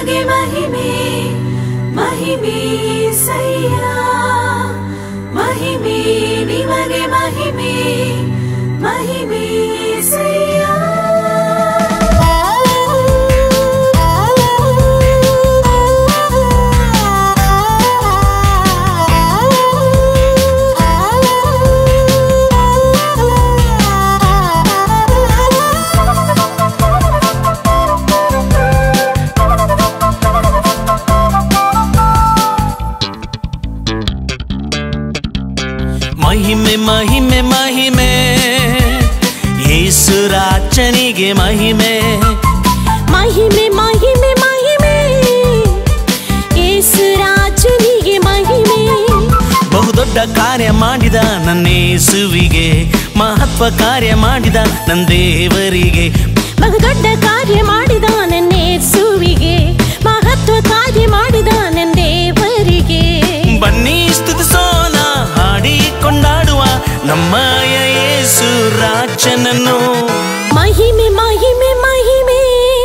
ನಿಮಗೆ ಮಹಿಮೆ ಮಹಿಮೆ ಸಯ್ಯ ಮಹಿಮೆ ನಿಮಗೆ ಮಹಿಮೆ ಮಹಿಮೆ ಸಯ್ಯ ಮಹಿಮೆ ಮಹಿಮೆ ಮಹಿಮೆ ಯೇಸು ರಾಜನಿಗೆ ಮಹಿಮೆ ಮಹಿಮೆ ಮಹಿಮೆ ಮಹಿಮೆ ಏಸು ರಾಜನಿಗೆ ಮಹಿಮೆ ಬಹುದೊಡ್ಡ ಕಾರ್ಯ ಮಾಡಿದ ನನ್ನ ಯೇಸುವಿಗೆ ಮಹತ್ವ ಕಾರ್ಯ ಮಾಡಿದ ನನ್ನ ದೇವರಿಗೆ ಬಹುದೊಡ್ಡ ಕಾರ್ಯ ಮಾಡಿದ ನನ್ನ ಯೇಸುವಿಗೆ ಮಹತ್ವ ಕಾರ್ಯ ಮಾಡಿದ ನನ್ನ ದೇವರಿಗೆ ಬನ್ನಿ ಸ್ತುತಿಸೋಣ ಹಾಡಿ ಕೊಂಡಾಡುವ ನಮ್ಮ ಯೇಸು ರಾಜನನ್ನು ಮಹಿಮೆ ಮಹಿಮೆ ಮಹಿಮೆ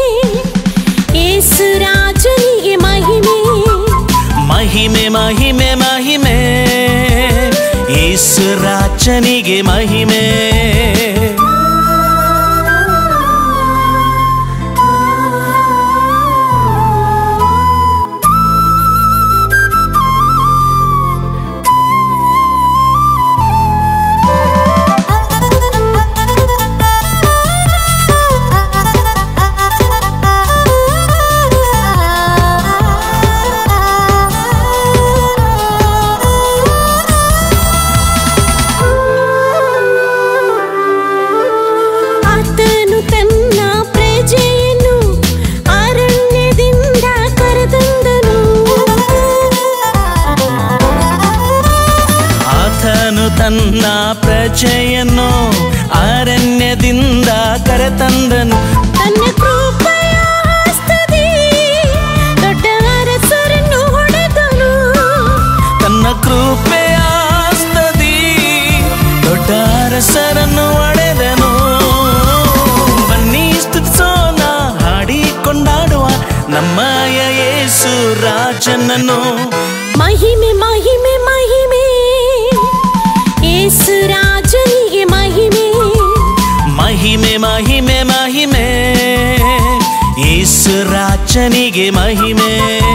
ಏಸು ರಾಜನಿಗೆ ಮಹಿಮೆ ಮಹಿಮೆ ಮಹಿಮೆ ಮಹಿಮೆ ಯೇಸು ರಾಜನಿಗೆ ಮಹಿಮೆ ಆತನು ತನ್ನ ಪ್ರಜೆಯನ್ನು ಅರಣ್ಯದಿಂದ ಕರೆತಂದನು ಆತನು ತನ್ನ ಪ್ರಜೆಯನ್ನು ಅರಣ್ಯದಿಂದ ಕರೆತಂದನು ತನ್ನ ಕೃಪೆಯ ಹಸ್ತದಿ ದೊಡ್ಡ ಅರಸರನ್ನು ಹೊಡೆದನು ತನ್ನ ಕೃಪೆಯ ಹಸ್ತದಿ ದೊಡ್ಡ ಅರಸರನ್ನು ಒಡೆದನು ಬನ್ನಿ ಸ್ತುತಿಸೋಣ ಹಾಡಿ ಕೊಂಡಾಡುವ ನಮ್ಮ ಯೇಸು ರಾಜನನ್ನು ಮಹಿಮೆ ಮಹಿಮೆ ಮಹಿಮೆ ಏಸು ರಾಜನಿಗೆ ಮಹಿಮೆ ಮಹಿಮೆ ಮಹಿಮೆ ಮಹಿಮೆ ಯೇಸು ರಾಜನಿಗೆ ಮಹಿಮೆ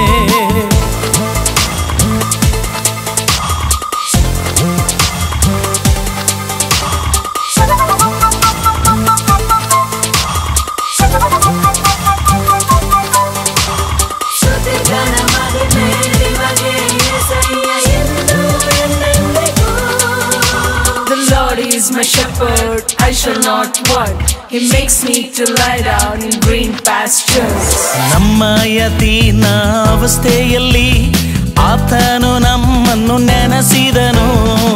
ಸ್ತುತಿಗಣ ಮಹಿಮೆ ನಿಮಗೆ ಯೇಸಯ್ಯ ಎಂದು ಎಂದೆಂದಿಗೂ. The Lord is my shepherd, I shall not want. He makes me to lie down in green pastures. ನಮ್ಮ ಯತೀನ ಅವಸ್ಥೆಯಲ್ಲಿ ಆತನು ನಮ್ಮನ್ನು ನೆನೆಸಿದನು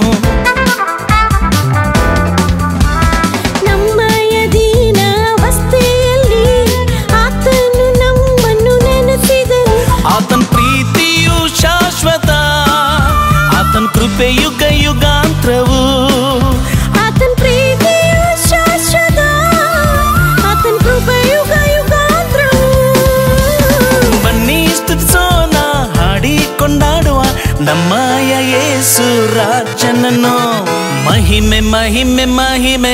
ನಮ್ಮ ಯದೀನ ಅವಸ್ಥೆಯಲ್ಲಿ ಆತನು ನಮ್ಮನ್ನು ನೆನೆಸಿದನು ಆತನ ಪ್ರೀತಿಯು ಶಾಶ್ವತ ಆತನ ಕೃಪೆ ಯುಗ ಯುಗಾಂತರವು ಆತನ ಪ್ರೀತಿಯು ಶಾಶ್ವತ ಆತನ ಕೃಪೆ ಯುಗ ಯುಗಾಂತರವು ಬನ್ನಿ ಸ್ತುತಿಸೋಣ ಹಾಡಿ ಕೊಂಡಾಡುವ ನಮ್ಮ ಯೇಸು ರಾಜನನ್ನು ಮಹಿಮೆ ಮಹಿಮೆ ಮಹಿಮೆ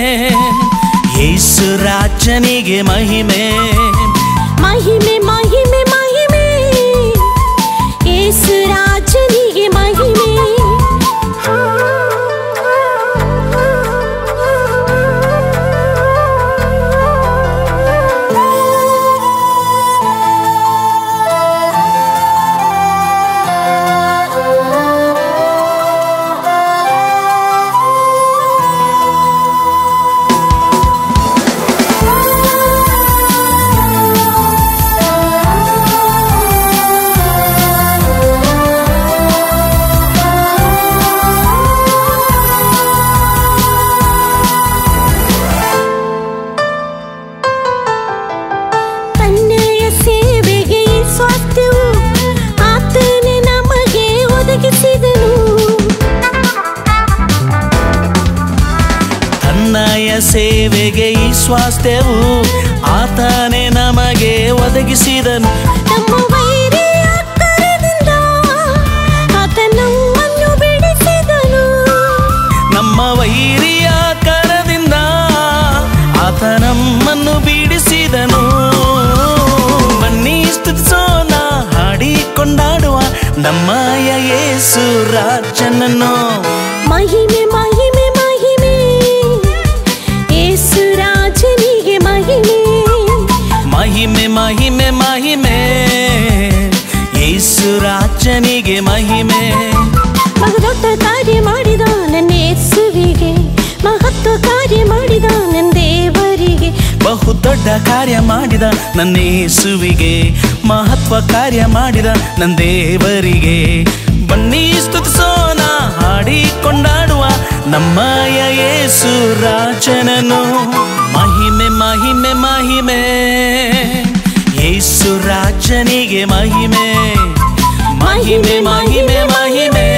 ಯೇಸು ರಾಜನಿಗೆ ಮಹಿಮೆ ಮಹಿಮೆ ಮಹಿಮೆ ಮಹಿಮೆ ಏಸು ರಾಜನಿಗೆ ಮಹಿಮೆ ತನ್ನಯ ಸೇವೆಗೆ ಈ ಸ್ವಾಸ್ಥ್ಯವು ಆತನೇ ನಮಗೆ ಒದಗಿಸಿದನು ತನ್ನಯ ಸೇವೆಗೆ ಈ ಸ್ವಾಸ್ಥ್ಯವು ಆತನೇ ನಮಗೆ ಒದಗಿಸಿದನು ನಮ್ಮ ವೈರಿಯ ಕರದಿಂದ ಆತ ನಮ್ಮನ್ನು ಬಿಡಿಸಿದನು ನಮ್ಮ ವೈರಿಯ ಕರದಿಂದ ಆತ ನಮ್ಮನ್ನು ಬಿಡಿಸಿದನು ಬನ್ನಿ ಸ್ತುತಿಸೋಣ ಹಾಡಿ ಕೊಂಡಾಡುವ ನಮ್ಮಯ ಯೇಸು ರಾಜನನ್ನು ಮಹಿಮೆ ಮಹಿಮೆ ಮಹಿಮೆ ಏಸು ರಾಜನಿಗೆ ಮಹಿಮೆ ಮಹಿಮೆ ಮಹಿಮೆ ಮಹಿಮೆ ಯೇಸು ರಾಜನಿಗೆ ಮಹಿಮೆ ಬಹುದೊಡ್ಡ ಕಾರ್ಯ ಮಾಡಿದ ನನ್ನ ಯೇಸುವಿಗೆ ಮಹತ್ವ ಕಾರ್ಯ ಮಾಡಿದ ನನ್ನ ದೇವರಿಗೆ ಬಹು ದೊಡ್ಡ ಕಾರ್ಯ ಮಾಡಿದ ನನ್ನ ಯೇಸುವಿಗೆ ಮಹತ್ವ ಕಾರ್ಯ ಮಾಡಿದ ನನ್ನ ದೇವರಿಗೆ ಬನ್ನಿ ಸ್ತುತಿಸೋಣ ಹಾಡಿ ಕೊಂಡಾಡುವ ನಮ್ಮಯ ಯೇಸು ರಾಜನನು ಮಹಿಮೆ ಮಹಿಮೆ ಮಹಿಮೆ ಯೇಸು ರಾಜನಿಗೆ ಮಹಿಮೆ ಮಹಿಮೆ ಮಹಿಮೆ ಮಹಿಮೆ